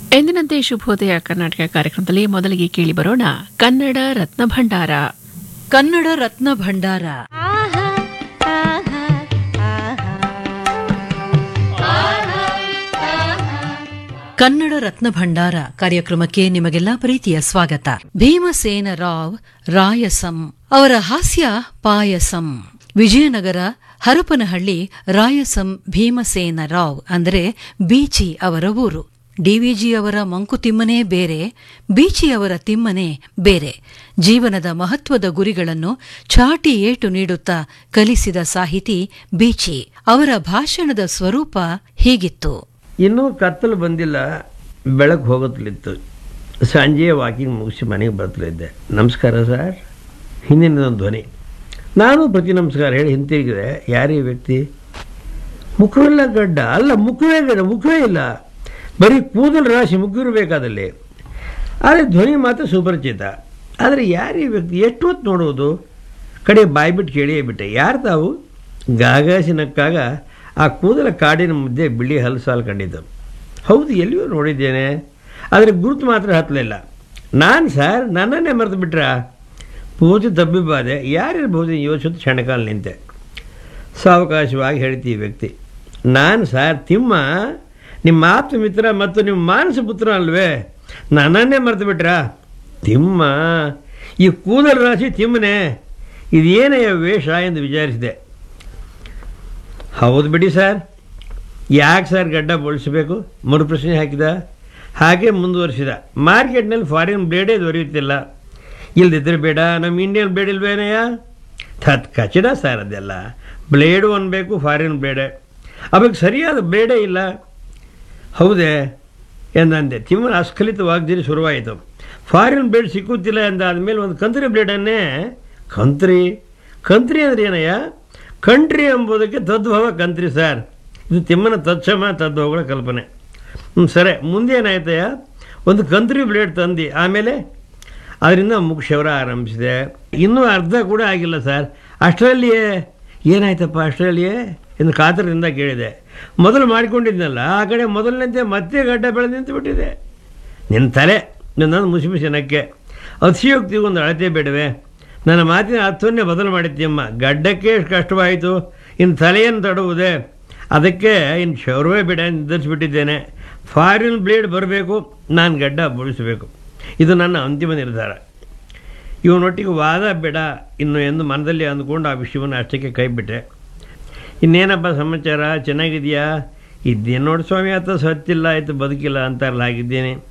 ಎಂದಿನಂತೆ ಶುಭೋದಯ ಕರ್ನಾಟಕ ಕಾರ್ಯಕ್ರಮದಲ್ಲಿ ಮೊದಲಿಗೆ ಕೇಳಿ ಬರೋಣ ಕನ್ನಡ ರತ್ನ ಭಂಡಾರ ಕನ್ನಡ ರತ್ನ ಭಂಡಾರ ಕನ್ನಡ ರತ್ನ ಭಂಡಾರ ಕಾರ್ಯಕ್ರಮಕ್ಕೆ ನಿಮಗೆಲ್ಲ ಪ್ರೀತಿಯ ಸ್ವಾಗತ ಭೀಮಸೇನ ರಾವ್ ರಾಯಸಂ ಅವರ ಹಾಸ್ಯ ಪಾಯಸಂ ವಿಜಯನಗರ ಹರಪನಹಳ್ಳಿ ರಾಯಸಂ ಭೀಮಸೇನ ರಾವ್ ಅಂದರೆ ಬೀಚಿ ಅವರ ಊರು ಡಿವಿಜಿ ಅವರ ಮಂಕುತಿಮ್ಮನೇ ಬೇರೆ ಬೀಚಿ ಅವರ ತಿಮ್ಮನೇ ಬೇರೆ ಜೀವನದ ಮಹತ್ವದ ಗುರಿಗಳನ್ನು ಚಾಟಿ ಏಟು ನೀಡುತ್ತಾ ಕಲಿಸಿದ ಸಾಹಿತಿ ಬೀಚಿ ಅವರ ಭಾಷಣದ ಸ್ವರೂಪ ಹೀಗಿತ್ತು ಇನ್ನೂ ಕತ್ತಲು ಬಂದಿಲ್ಲ ಬೆಳಕು ಹೋಗುತ್ತಲಿತ್ತು ಸಂಜೆ ವಾಕಿಂಗ್ ಮುಗಿಸಿ ಮನೆಗೆ ಬರ್ತಲಿದ್ದೆ ನಮಸ್ಕಾರ ಸರ್ ಹಿಂದಿನದೊಂದು ಧ್ವನಿ ನಾನು ಪ್ರತಿ ನಮಸ್ಕಾರ ಹೇಳಿ ಹಿಂತಿರುಗಿದೆ ಯಾರೇ ವ್ಯಕ್ತಿ ಮುಖವೆಲ್ಲ ಗಡ್ಡ ಅಲ್ಲ ಮುಖವೇ ಗಡ್ಡ ಮುಖವೇ ಇಲ್ಲ ಬರೀ ಕೂದಲು ರಾಶಿ ಮುಗಿರಬೇಕಾದಲ್ಲಿ ಆದರೆ ಧ್ವನಿ ಮಾತ್ರ ಸುಪರಿಚಿತ ಆದರೆ ಯಾರೇ ವ್ಯಕ್ತಿ ಎಷ್ಟು ಹೊತ್ತು ನೋಡುವುದು ಕಡೆ ಬಾಯ್ಬಿಟ್ಟು ಕೇಳಿಯೇ ಬಿಟ್ಟೆ ಯಾರು ತಾವು ಗಾಗಾಸಿನಕ್ಕಾಗ ಆ ಕೂದಲ ಕಾಡಿನ ಮಧ್ಯೆ ಬಿಳಿ ಹಲಸಾಲು ಕಂಡಿದ್ದು ಹೌದು ಎಲ್ಲಿಯೂ ನೋಡಿದ್ದೇನೆ ಆದರೆ ಗುರುತು ಮಾತ್ರ ಹತ್ತಲಿಲ್ಲ ನಾನು ಸರ್ ನನ್ನನ್ನೇ ಮರೆತು ಬಿಟ್ರಾ ಪೂಜೆ ತಬ್ಬಿಬಾದೆ ಯಾರಿರ್ಬೋದು ಯೋಚಿಸುತ್ತ ಕ್ಷಣಕಾಲ ನಿಂತೆ ಸಾವಕಾಶವಾಗಿ ಹೇಳ್ತೀವಿ ವ್ಯಕ್ತಿ ನಾನು ಸರ್ ತಿಮ್ಮ ನಿಮ್ಮ ಆಪ್ತ ಮಿತ್ರ ಮತ್ತು ನಿಮ್ಮ ಮಾನಸ ಪುತ್ರ ಅಲ್ವೇ ನನ್ನನ್ನೇ ಮರೆತು ಬಿಟ್ರಾ ತಿಮ್ಮ ಈ ಕೂದಲ ರಾಶಿ ತಿಮ್ಮನೆ ಇದೇನೆಯ ವೇಷ ಎಂದು ವಿಚಾರಿಸಿದೆ ಹೌದು ಬಿಡಿ ಸರ್ ಯಾಕೆ ಸರ್ ಗಡ್ಡ ಬೋಳಿಸಬೇಕು ಮರು ಪ್ರಶ್ನೆ ಹಾಕಿದ ಹಾಗೆ ಮುಂದುವರಿಸಿದ ಮಾರ್ಕೆಟ್ನಲ್ಲಿ ಫಾರಿನ್ ಬ್ಲೇಡೇ ದೊರೆಯುತ್ತಿಲ್ಲ ಇಲ್ದಿದ್ರೆ ಬೇಡ ನಮ್ಮ ಇಂಡಿಯನ್ ಬ್ಲೇಡ್ ಇಲ್ವೇನಯ್ಯ ತತ್ ಕಚಡ ಸರ್ ಅದೆಲ್ಲ ಬ್ಲೇಡು ಅನ್ಬೇಕು ಫಾರಿನ್ ಬ್ಲೇಡೆ ಅವಾಗ ಸರಿಯಾದ ಬ್ಲೇಡೇ ಇಲ್ಲ ಹೌದೇ ಎಂದಂದೆ ತಿಮ್ಮನ ಅಸ್ಖಲಿತ ವಾಗ್ದಿರಿ ಶುರುವಾಯಿತು ಫಾರಿನ್ ಬ್ಲೇಡ್ ಸಿಕ್ಕುತ್ತಿಲ್ಲ ಎಂದಾದ್ಮೇಲೆ ಒಂದು ಕಂತ್ರಿ ಬ್ಲೇಡನ್ನೇ ಕಂತ್ರಿ ಕಂತ್ರಿ ಅಂದ್ರೆ ಏನಯ್ಯ ಕಂಟ್ರಿ ಎಂಬುದಕ್ಕೆ ತದ್ಭವ ಕಂತ್ರಿ ಸರ್ ಇದು ತಿಮ್ಮನ ತತ್ಸಮ ತದ್ಭವಗಳ ಕಲ್ಪನೆ ಹ್ಞೂ ಸರಿ ಮುಂದೆ ಏನಾಯ್ತಯ್ಯ ಒಂದು ಕಂತ್ರಿ ಬ್ಲೇಡ್ ತಂದು ಆಮೇಲೆ ಅದರಿಂದ ಮುಗಿಸವರ ಆರಂಭಿಸಿದೆ ಇನ್ನೂ ಅರ್ಧ ಕೂಡ ಆಗಿಲ್ಲ ಸರ್ ಅಷ್ಟರಲ್ಲಿಯೇ ಏನಾಯ್ತಪ್ಪ ಅಷ್ಟರಲ್ಲಿಯೇ ಎಂದು ಕಾತರದಿಂದ ಕೇಳಿದೆ ಮೊದಲು ಮಾಡಿಕೊಂಡಿದ್ನಲ್ಲ ಆ ಕಡೆ ಮೊದಲಿನಂತೆ ಮತ್ತೆ ಗಡ್ಡ ಬೆಳೆದು ನಿಂತು ಬಿಟ್ಟಿದೆ ನಿನ್ನ ತಲೆ ನನ್ನದು ಮುಸಿ ಮುಸಿ ನಕ್ಕೆ ಅತಿಶಯೋಕ್ತಿಗೆ ಒಂದು ಅಳತೆ ಬೇಡವೆ ನನ್ನ ಮಾತಿನ ಅರ್ಥವನ್ನೇ ಬದಲು ಮಾಡಿದ್ದೀಯಮ್ಮ ಗಡ್ಡಕ್ಕೆ ಎಷ್ಟು ಕಷ್ಟವಾಯಿತು ಇನ್ನು ತಲೆಯನ್ನು ತಡುವುದೇ ಅದಕ್ಕೆ ಇನ್ನು ಶೌರ್ವೇ ಬೇಡ ನಿರ್ಧರಿಸಿಬಿಟ್ಟಿದ್ದೇನೆ ಫಾರಿನ್ ಬ್ಲೇಡ್ ಬರಬೇಕು ನಾನು ಗಡ್ಡ ಬೋಳಿಸಬೇಕು ಇದು ನನ್ನ ಅಂತಿಮ ನಿರ್ಧಾರ ಇವನೊಟ್ಟಿಗೆ ವಾದ ಬೇಡ ಇನ್ನು ಎಂದು ಮನದಲ್ಲಿ ಅಂದ್ಕೊಂಡು ಆ ವಿಷಯವನ್ನು ಅಷ್ಟಕ್ಕೆ ಕೈಬಿಟ್ಟೆ ಇನ್ನೇನಪ್ಪ ಸಮಾಚಾರ ಚೆನ್ನಾಗಿದೆಯಾ ಇದ್ದೇನು ನೋಡಿ ಸ್ವಾಮಿ ಆತ ಸತ್ತಿಲ್ಲ ಆಯಿತು ಬದುಕಿಲ್ಲ ಅಂತಾರಲ್ಲ ಆಗಿದ್ದೇನೆ